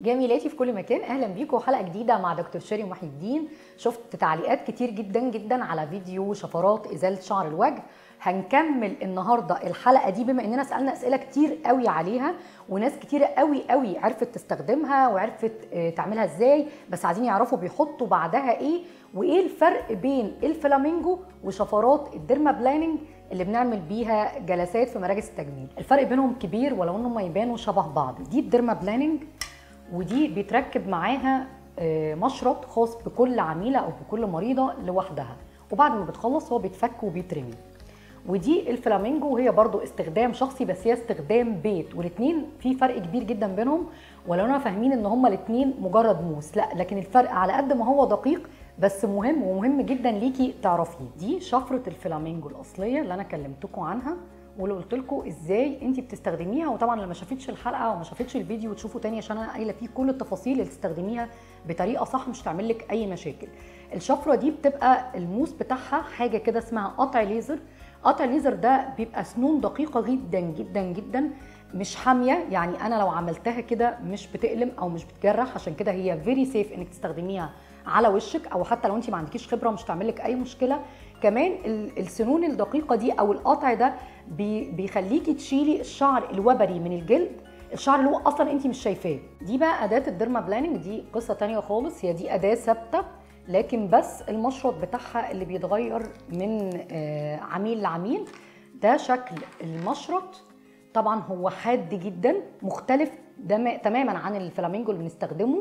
جميلاتي في كل مكان اهلا بيكم حلقه جديده مع دكتور شيري محي الدين شفت تعليقات كتير جدا جدا على فيديو شفرات ازاله شعر الوجه هنكمل النهارده الحلقه دي بما اننا سالنا اسئله كتير قوي عليها وناس كتير قوي قوي عرفت تستخدمها وعرفت آه، تعملها ازاي بس عايزين يعرفوا بيحطوا بعدها ايه وايه الفرق بين الفلامينجو وشفرات الديرما بلاننج اللي بنعمل بيها جلسات في مراكز التجميل الفرق بينهم كبير ولو انهم يبانوا شبه بعض دي الديرما بلاننج ودي بيتركب معاها آه، مشرط خاص بكل عميله او بكل مريضه لوحدها وبعد ما بتخلص هو بيتفك وبيترمي ودي الفلامينجو وهي برضو استخدام شخصي بس هي استخدام بيت والاثنين في فرق كبير جدا بينهم ولو انا فاهمين ان هما الاثنين مجرد موس لا لكن الفرق على قد ما هو دقيق بس مهم ومهم جدا ليكي تعرفيه دي شفره الفلامينجو الاصليه اللي انا كلمتكم عنها واللي قلت لكم ازاي انت بتستخدميها وطبعا اللي ما شافتش الحلقه وما شافتش الفيديو تشوفوا تاني عشان انا قايله فيه كل التفاصيل اللي تستخدميها بطريقه صح مش تعمل لك اي مشاكل الشفره دي بتبقى الموس بتاعها حاجه كده اسمها قطع ليزر قطع الليزر ده بيبقى سنون دقيقه جدا جدا جدا مش حاميه يعني انا لو عملتها كده مش بتألم او مش بتجرح عشان كده هي فيري سيف انك تستخدميها على وشك او حتى لو انت ما عندكيش خبره مش تعمل لك اي مشكله كمان ال- السنون الدقيقه دي او القطع ده بي- بيخليكي تشيلي الشعر الوبري من الجلد الشعر اللي هو اصلا انت مش شايفاه دي بقى اداه الديرما بلاننج دي قصه تانية خالص هي دي اداه ثابته لكن بس المشرط بتاعها اللي بيتغير من آه، عميل لعميل ده شكل المشرط طبعا هو حاد جدا مختلف دم- تماما عن الفلامينجو اللي بنستخدمه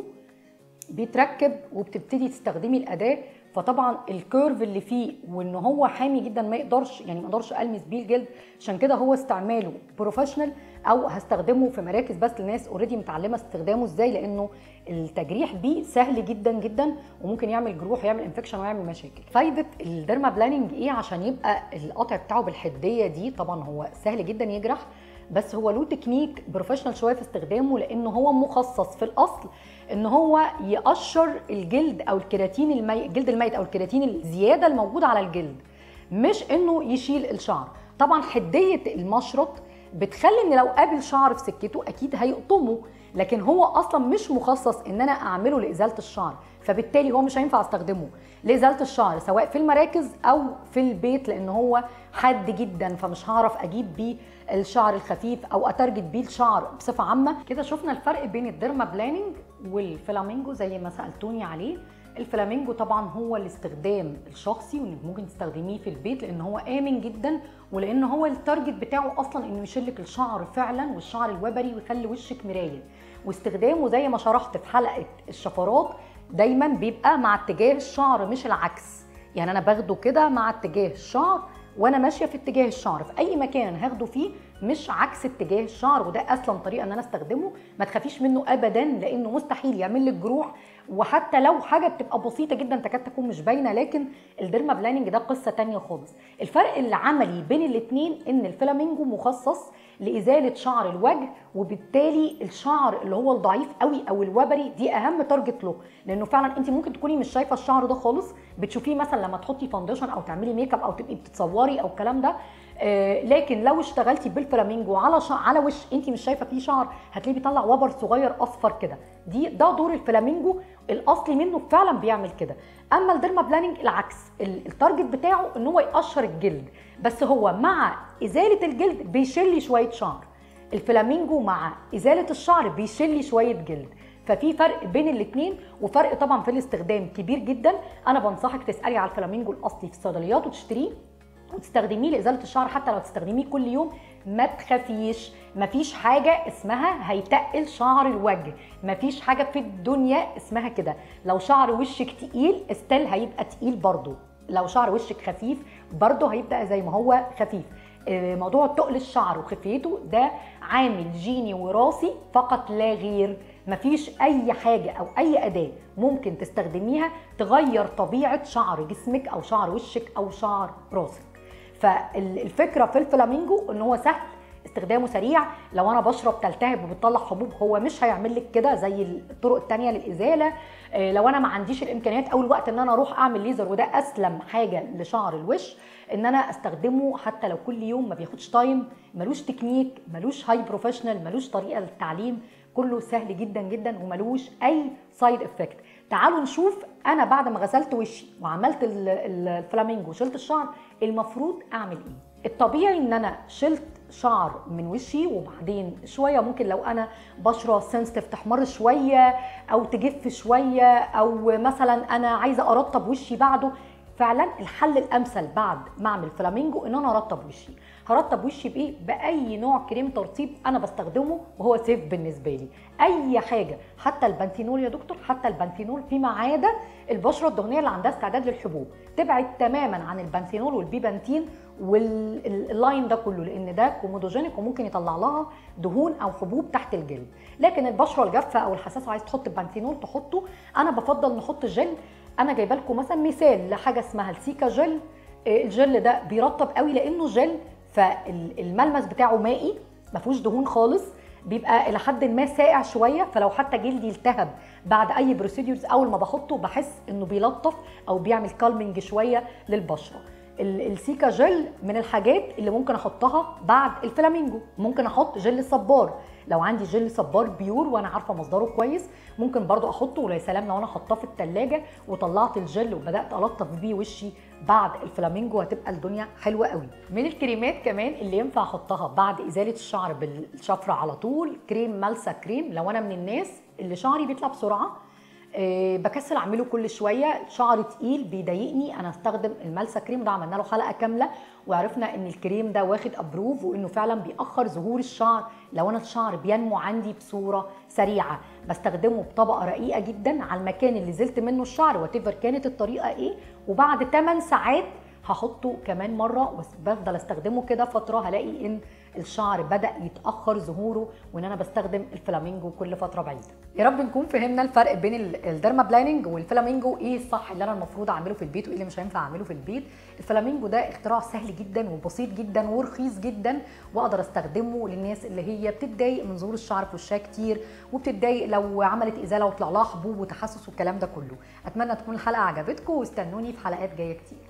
بيتركب وبتبتدي تستخدمي الاداه فطبعا الكيرف اللي فيه وان هو حامي جدا ما يقدرش يعني ما اقدرش المس بيه الجلد عشان كده هو استعماله بروفيشنال او هستخدمه في مراكز بس لناس اوريدي متعلمه استخدامه ازاي لانه التجريح بيه سهل جدا جدا وممكن يعمل جروح ويعمل انفكشن ويعمل مشاكل فايده الديرما بلاننج ايه عشان يبقى القطع بتاعه بالحديه دي طبعا هو سهل جدا يجرح بس هو له تكنيك بروفيشنال شويه في استخدامه لانه هو مخصص في الاصل ان هو يقشر الجلد او الكيراتين المي... الجلد الميت او الكيراتين الزياده الموجوده على الجلد مش انه يشيل الشعر طبعا حديه المشرط بتخلي ان لو قابل شعر في سكته اكيد هيقطمه لكن هو اصلا مش مخصص ان انا اعمله لازاله الشعر فبالتالي هو مش هينفع استخدمه لازاله الشعر سواء في المراكز او في البيت لان هو حاد جدا فمش هعرف اجيب بيه الشعر الخفيف او اتارجت بيه الشعر بصفه عامه كده شفنا الفرق بين الديرما بلاننج والفلامينجو زي ما سالتوني عليه الفلامينجو طبعا هو الاستخدام الشخصي وانك ممكن تستخدميه في البيت لان هو امن جدا ولان هو التارجت بتاعه اصلا انه يشيلك الشعر فعلا والشعر الوبري ويخلي وشك مرايه واستخدامه زي ما شرحت في حلقه الشفرات دايما بيبقى مع اتجاه الشعر مش العكس يعني انا باخده كده مع اتجاه الشعر وانا ماشيه في اتجاه الشعر في اي مكان أنا هاخده فيه مش عكس اتجاه الشعر وده اسلم طريقه ان انا استخدمه ما تخافيش منه ابدا لانه مستحيل يعمل لك جروح وحتى لو حاجه بتبقى بسيطه جدا تكاد تكون مش باينه لكن الديرما بلاننج ده قصه تانية خالص الفرق العملي بين الاثنين ان الفلامينجو مخصص لازاله شعر الوجه وبالتالي الشعر اللي هو الضعيف قوي او الوبري دي اهم تارجت له لانه فعلا انت ممكن تكوني مش شايفه الشعر ده خالص بتشوفيه مثلا لما تحطي فاونديشن او تعملي ميك اب او تبقي بتتصوري او الكلام ده آه، لكن لو اشتغلتي بالفلامينجو على شع... على وش انت مش شايفه فيه شعر هتلاقيه بيطلع وبر صغير اصفر كده دي ده دور الفلامينجو الاصلي منه فعلا بيعمل كده اما الديرما بلاننج العكس ال- التارجت بتاعه ان هو يقشر الجلد بس هو مع ازاله الجلد بيشيل لي شويه شعر الفلامينجو مع ازاله الشعر بيشيل لي شويه جلد ففي فرق بين الاثنين وفرق طبعا في الاستخدام كبير جدا انا بنصحك تسالي على الفلامينجو الاصلي في الصيدليات وتشتريه وتستخدميه لازاله الشعر حتى لو تستخدميه كل يوم ما تخافيش مفيش حاجه اسمها هيتقل شعر الوجه مفيش حاجه في الدنيا اسمها كده لو شعر وشك تقيل استيل هيبقى تقيل برضو لو شعر وشك خفيف برضو هيبقى زي ما هو خفيف آه، موضوع تقل الشعر وخفيته ده عامل جيني وراثي فقط لا غير مفيش اي حاجه او اي اداه ممكن تستخدميها تغير طبيعه شعر جسمك او شعر وشك او شعر راسك فالفكره في الفلامينجو ان هو سهل استخدامه سريع لو انا بشرب تلتهب وبتطلع حبوب هو مش هيعمل لك كده زي الطرق التانية للازاله آه، لو انا ما عنديش الامكانيات او الوقت ان انا اروح اعمل ليزر وده اسلم حاجه لشعر الوش ان انا استخدمه حتى لو كل يوم ما بياخدش تايم ملوش تكنيك ملوش هاي بروفيشنال ملوش طريقه للتعليم كله سهل جدا جدا وملوش اي سايد افكت تعالوا نشوف انا بعد ما غسلت وشي وعملت ال- ال- الفلامينجو وشلت الشعر المفروض اعمل ايه الطبيعي ان انا شلت شعر من وشي وبعدين شويه ممكن لو انا بشره سنسيتيف تحمر شويه او تجف شويه او مثلا انا عايزه ارطب وشي بعده فعلا الحل الامثل بعد ما اعمل فلامينجو ان انا ارطب وشي هرطب وشي بايه باي نوع كريم ترطيب انا بستخدمه وهو سيف بالنسبه لي اي حاجه حتى البنتينول يا دكتور حتى البنتينول فيما عدا البشره الدهنيه اللي عندها استعداد للحبوب تبعد تماما عن البنتينول والبيبانتين واللاين ده كله لان ده كومودوجينيك وممكن يطلع لها دهون او حبوب تحت الجلد لكن البشره الجافه او الحساسه عايز تحط بنتينول تحطه انا بفضل نحط جل انا جايبه لكم مثلا مثال لحاجه اسمها السيكا جل آه، الجل ده بيرطب قوي لانه جل فالملمس بتاعه مائي ما فيهوش دهون خالص بيبقى الى حد ما ساقع شويه فلو حتى جلدي التهب بعد اي بروسيدورز اول ما بحطه بحس انه بيلطف او بيعمل كالمنج شويه للبشره ال- السيكا جل من الحاجات اللي ممكن احطها بعد الفلامينجو ممكن احط جل صبار لو عندي جل صبار بيور وانا عارفه مصدره كويس ممكن برضو احطه ويا سلام لو انا حطاه في التلاجة وطلعت الجل وبدات الطف بيه وشي بعد الفلامينجو هتبقى الدنيا حلوه قوي من الكريمات كمان اللي ينفع احطها بعد ازاله الشعر بالشفره على طول كريم ملسا كريم لو انا من الناس اللي شعري بيطلع بسرعه آه، بكسل اعمله كل شويه شعر تقيل بيضايقني انا استخدم الملسا كريم ده عملنا له حلقه كامله وعرفنا ان الكريم ده واخد ابروف وانه فعلا بيأخر ظهور الشعر لو انا الشعر بينمو عندي بصوره سريعه بستخدمه بطبقه رقيقه جدا على المكان اللي زلت منه الشعر وتفر كانت الطريقه ايه وبعد 8 ساعات هحطه كمان مره وبفضل استخدمه كده فتره هلاقي ان الشعر بدا يتاخر ظهوره وان انا بستخدم الفلامينجو كل فتره بعيده يا رب نكون فهمنا الفرق بين ال- الديرما بلاننج والفلامينجو ايه الصح اللي انا المفروض اعمله في البيت وايه اللي مش هينفع اعمله في البيت الفلامينجو ده اختراع سهل جدا وبسيط جدا ورخيص جدا واقدر استخدمه للناس اللي هي بتتضايق من ظهور الشعر في وشها كتير وبتتضايق لو عملت ازاله وطلع لها حبوب وتحسس والكلام ده كله اتمنى تكون الحلقه عجبتكم واستنوني في حلقات جايه كتير